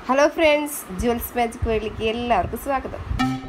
hello friends jewels magic വേൾഡിലേക്ക് എല്ലാവർക്കും സ്വാഗതം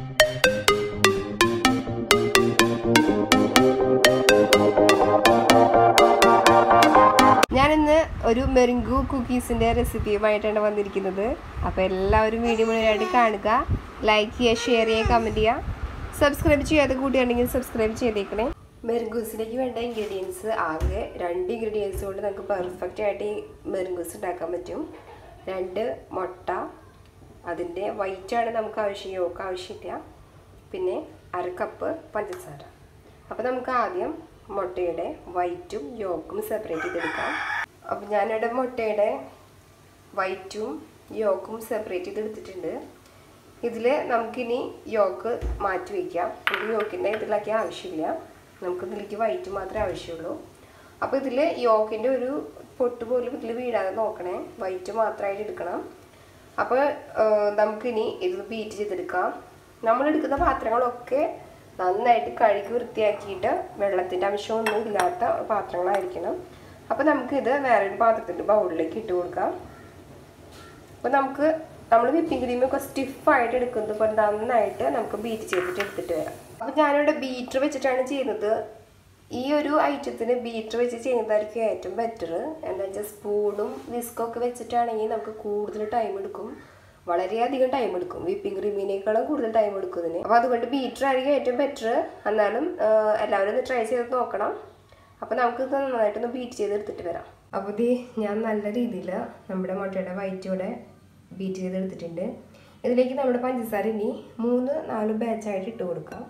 ഞാനിന്ന് ഒരു മെറിങ്കു കുക്കീസിൻ്റെ റെസിപ്പിയുമായിട്ടാണ് വന്നിരിക്കുന്നത് അപ്പോൾ എല്ലാവരും വീഡിയോ മുഴുവനായിട്ട് കാണുക ലൈക്ക് ചെയ്യുക ഷെയർ ചെയ്യുക കമൻറ്റ് ചെയ്യുക സബ്സ്ക്രൈബ് ചെയ്യാതെ കൂട്ടിയാണെങ്കിൽ സബ്സ്ക്രൈബ് ചെയ്തേക്കണേ മെറിങ്കൂസിലേക്ക് വേണ്ട ഇൻഗ്രീഡിയൻസ് ആകെ രണ്ട് ഇൻഗ്രീഡിയൻസ് കൊണ്ട് നമുക്ക് പെർഫെക്റ്റ് ആയിട്ട് ഈ മെറിങ്കൂസ് ഉണ്ടാക്കാൻ പറ്റും രണ്ട് മുട്ട അതിൻ്റെ വൈറ്റാണ് നമുക്ക് ആവശ്യം യോക്ക് ആവശ്യമില്ല പിന്നെ അര കപ്പ് പഞ്ചസാര അപ്പോൾ നമുക്ക് ആദ്യം മുട്ടയുടെ വൈറ്റും യോക്കും സെപ്പറേറ്റ് ചെയ്തെടുക്കാം അപ്പോൾ ഞാനിവിടെ മുട്ടയുടെ വൈറ്റും യോക്കും സെപ്പറേറ്റ് ചെയ്തെടുത്തിട്ടുണ്ട് ഇതിൽ നമുക്കിനി യോക്ക് മാറ്റി വയ്ക്കാം നമുക്ക് യോക്കിൻ്റെ ഇതിലൊക്കെ ആവശ്യമില്ല നമുക്ക് ഇതിലേക്ക് വൈറ്റ് മാത്രമേ ആവശ്യമുള്ളൂ അപ്പോൾ ഇതിൽ യോക്കിൻ്റെ ഒരു പൊട്ട് പോലും ഇതിൽ വീഴാതെ നോക്കണേ വൈറ്റ് മാത്രമായിട്ട് എടുക്കണം അപ്പോൾ നമുക്കിനി ഇത് ബീറ്റ് ചെയ്തെടുക്കാം നമ്മൾ എടുക്കുന്ന പാത്രങ്ങളൊക്കെ നന്നായിട്ട് കഴുകി വൃത്തിയാക്കിയിട്ട് വെള്ളത്തിൻ്റെ അംശമൊന്നും ഇല്ലാത്ത പാത്രങ്ങളായിരിക്കണം അപ്പോൾ നമുക്കിത് വേറൊരു പാത്രത്തിൻ്റെ ബൗളിലേക്ക് ഇട്ട് കൊടുക്കാം അപ്പോൾ നമുക്ക് നമ്മൾ വിപ്പിംഗ് ക്രീമൊക്കെ സ്റ്റിഫായിട്ട് എടുക്കുന്നത് പോലെ നന്നായിട്ട് നമുക്ക് ബീറ്റ് ചെയ്തിട്ട് എടുത്തിട്ട് വരാം അപ്പോൾ ഞാനിവിടെ ബീറ്റർ വെച്ചിട്ടാണ് ചെയ്യുന്നത് ഈ ഒരു ഐറ്റത്തിന് ബീറ്റർ വെച്ച് ചെയ്യുന്നതായിരിക്കും ഏറ്റവും ബെറ്റർ എന്താ വെച്ചാൽ സ്പൂണും വിസ്കൊക്കെ വെച്ചിട്ടാണെങ്കിൽ നമുക്ക് കൂടുതൽ ടൈം എടുക്കും വളരെയധികം ടൈം എടുക്കും വിപ്പിംഗ് ക്രീമിനേക്കാളും കൂടുതൽ ടൈം എടുക്കും ഇതിന് അപ്പോൾ അതുകൊണ്ട് ബീറ്റർ ആയിരിക്കും ഏറ്റവും ബെറ്റർ എന്നാലും എല്ലാവരും ഒന്ന് ട്രൈ ചെയ്ത് നോക്കണം അപ്പോൾ നമുക്ക് ഇത് നന്നായിട്ടൊന്ന് ബീറ്റ് ചെയ്ത് എടുത്തിട്ട് വരാം അപ്പോൾ ഇത് ഞാൻ നല്ല രീതിയിൽ നമ്മുടെ മുട്ടയുടെ വൈറ്റോടെ ബീറ്റ് ചെയ്ത് എടുത്തിട്ടുണ്ട് ഇതിലേക്ക് നമ്മുടെ പഞ്ചസാര ഇനി മൂന്ന് നാല് ബാച്ചായിട്ട് ഇട്ട് കൊടുക്കാം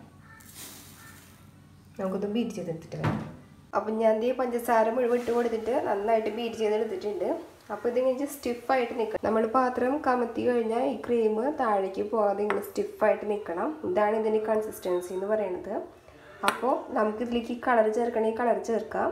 നമുക്കൊന്ന് ബീറ്റ് ചെയ്തെടുത്തിട്ട് വരാം അപ്പം ഞാൻ ഈ പഞ്ചസാര മുഴുവൻ ഇട്ട് കൊടുത്തിട്ട് നന്നായിട്ട് ബീറ്റ് ചെയ്തെടുത്തിട്ടുണ്ട് അപ്പോൾ ഇതിങ്ങനെ സ്റ്റിഫായിട്ട് നിൽക്കണം നമ്മൾ പാത്രം കമത്തി കഴിഞ്ഞാൽ ഈ ക്രീം താഴേക്ക് പോകാതെ ഇങ്ങനെ സ്റ്റിഫായിട്ട് നിൽക്കണം ഇതാണ് ഇതിൻ്റെ കൺസിസ്റ്റൻസി എന്ന് പറയുന്നത് അപ്പോൾ നമുക്ക് ഇതിലേക്ക് കളർ ചേർക്കണമെങ്കിൽ കളർ ചേർക്കാം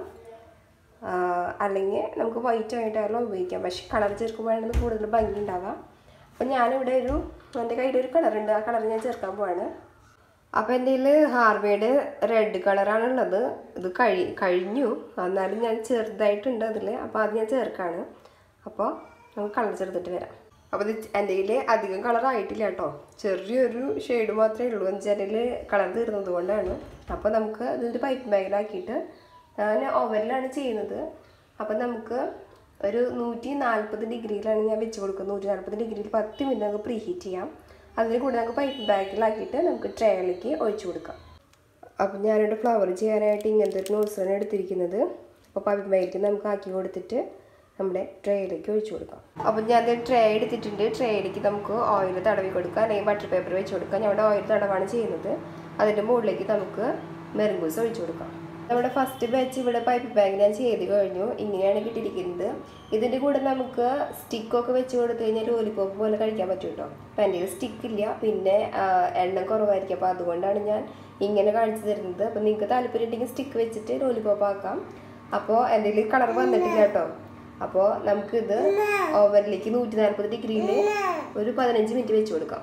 അല്ലെങ്കിൽ നമുക്ക് വൈറ്റ് ആയിട്ടായാലും ഉപയോഗിക്കാം പക്ഷെ കളർ ചേർക്കുമ്പോഴാണ് കൂടുതൽ ഭംഗി ഉണ്ടാവുക അപ്പം ഞാനിവിടെ ഒരു എൻ്റെ കയ്യിലൊരു കളറുണ്ട് ആ കളർ ഞാൻ ചേർക്കാൻ പോവാണ് അപ്പോൾ എൻ്റെ കയ്യിൽ ഹാർവേഡ് റെഡ് കളറാണുള്ളത് ഇത് കഴി കഴിഞ്ഞു എന്നാലും ഞാൻ ചെറുതായിട്ടുണ്ട് അതിൽ അപ്പോൾ അത് ഞാൻ ചേർക്കാണ് അപ്പോൾ നമുക്ക് കളർ ചേർത്തിട്ട് വരാം അപ്പോൾ ഇത് എൻ്റെ കയ്യിൽ അധികം കളർ ആയിട്ടില്ല കേട്ടോ ചെറിയൊരു ഷെയ്ഡ് മാത്രമേ ഉള്ളൂ എന്ന് വെച്ചാൽ കളർ തീർന്നത് കൊണ്ടാണ് അപ്പോൾ നമുക്ക് ഇതൊരു പൈപ്പ് ബാഗിലാക്കിയിട്ട് ഞാൻ ഓവനിലാണ് ചെയ്യുന്നത് അപ്പം നമുക്ക് ഒരു നൂറ്റി നാൽപ്പത് ഡിഗ്രിയിലാണ് ഞാൻ വെച്ച് കൊടുക്കുന്നത് നൂറ്റി നാൽപ്പത് ഡിഗ്രിയിൽ പത്ത് മിനിറ്റ് നമുക്ക് പ്രീ ഹീറ്റ് ചെയ്യാം അതിന് കൂടെ നമുക്ക് പൈപ്പ് ബാഗിലാക്കിയിട്ട് നമുക്ക് ട്രേയിലേക്ക് ഒഴിച്ചു കൊടുക്കാം അപ്പം ഞാനിവിടെ ഫ്ലവർ ചെയ്യാനായിട്ട് ഇങ്ങനത്തെ ഒരു നോസിലാണ് എടുത്തിരിക്കുന്നത് അപ്പോൾ പൈപ്പ് ബാഗിലേക്ക് നമുക്ക് ആക്കി കൊടുത്തിട്ട് നമ്മുടെ ട്രേയിലേക്ക് ഒഴിച്ചു കൊടുക്കാം അപ്പം ഞാൻ ട്രേ എടുത്തിട്ടുണ്ട് ട്രേയിലേക്ക് നമുക്ക് ഓയിൽ തടവി കൊടുക്കാം അല്ലെങ്കിൽ ബട്ടർ പേപ്പർ വെച്ച് കൊടുക്കാം ഞാൻ ഇവിടെ ഓയിൽ തടവാണ് ചെയ്യുന്നത് അതിൻ്റെ മുകളിലേക്ക് നമുക്ക് മെറുങ്കൂസ് ഒഴിച്ചു കൊടുക്കാം നമ്മുടെ ഫസ്റ്റ് ബാച്ച് ഇവിടെ പൈപ്പ് ബാഗ് ഞാൻ ചെയ്ത് കഴിഞ്ഞു ഇങ്ങനെയാണ് കിട്ടിയിരിക്കുന്നത് ഇതിൻ്റെ കൂടെ നമുക്ക് സ്റ്റിക്കൊക്കെ വെച്ച് കൊടുത്തു കഴിഞ്ഞാൽ ലോലിപോപ്പ് പോലെ കഴിക്കാൻ പറ്റും കേട്ടോ അപ്പം എൻ്റെ സ്റ്റിക്ക് ഇല്ല പിന്നെ എണ്ണം കുറവായിരിക്കും അപ്പോൾ അതുകൊണ്ടാണ് ഞാൻ ഇങ്ങനെ കാണിച്ചു തരുന്നത് അപ്പോൾ നിങ്ങൾക്ക് താല്പര്യം ഉണ്ടെങ്കിൽ സ്റ്റിക്ക് വെച്ചിട്ട് ലോലിപോപ്പ് ആക്കാം അപ്പോൾ എൻ്റെ കയ്യിൽ കളർ വന്നിട്ടില്ല കേട്ടോ അപ്പോൾ നമുക്കിത് ഓവനിലേക്ക് നൂറ്റി നാൽപ്പത് ഡിഗ്രിയിൽ ഒരു പതിനഞ്ച് മിനിറ്റ് വെച്ച് കൊടുക്കാം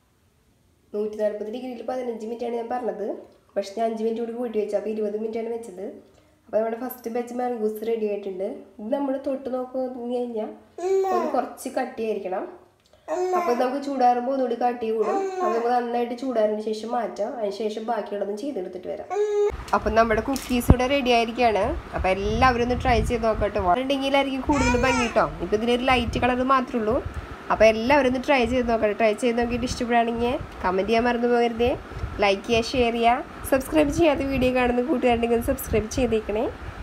നൂറ്റി നാൽപ്പത് ഡിഗ്രിയിൽ പതിനഞ്ച് മിനിറ്റാണ് ഞാൻ പറഞ്ഞത് പക്ഷെ ഞാൻ അഞ്ച് മിനിറ്റ് കൂടി കൂട്ടി വെച്ചു അപ്പോൾ ഇരുപത് മിനിറ്റാണ് വെച്ചത് അപ്പോൾ നമ്മുടെ ഫസ്റ്റ് ബാച്ച് മാംഗൂസ് റെഡി ആയിട്ടുണ്ട് ഇത് നമ്മൾ തൊട്ട് നോക്കുന്നു കഴിഞ്ഞാൽ ഒന്ന് കുറച്ച് കട്ടിയായിരിക്കണം അപ്പോൾ നമുക്ക് ചൂടാറുമ്പോൾ ഒന്നുകൂടി കട്ടി കൂടും അപ്പോൾ നമുക്ക് നന്നായിട്ട് ചൂടാറിന് ശേഷം മാറ്റാം അതിന് ശേഷം ബാക്കിയുള്ളതും ചെയ്തെടുത്തിട്ട് വരാം അപ്പം നമ്മുടെ കുക്കീസ് ഇവിടെ റെഡി ആയിരിക്കുകയാണ് അപ്പോൾ എല്ലാവരും ഒന്ന് ട്രൈ ചെയ്ത് നോക്കട്ടെ ഉണ്ടെങ്കിലായിരിക്കും കൂടുതൽ ഭംഗി കേട്ടോ ഇപ്പോൾ ഇതിനൊരു ലൈറ്റ് കളർ മാത്രമേ ഉള്ളൂ അപ്പോൾ എല്ലാവരും ഒന്ന് ട്രൈ ചെയ്ത് നോക്കട്ടെ ട്രൈ ചെയ്ത് നോക്കിയിട്ട് ഇഷ്ടപ്പെടുകയാണെങ്കിൽ കമൻറ്റ് ചെയ്യാൻ മറന്നു പോകരുതേ ലൈക്ക് ചെയ്യുക ഷെയർ ചെയ്യുക സബ്സ്ക്രൈബ് ചെയ്യാത്ത വീഡിയോ കാണുന്ന കൂട്ടുകാരുണ്ടെങ്കിൽ സബ്സ്ക്രൈബ് ചെയ്തേക്കണേ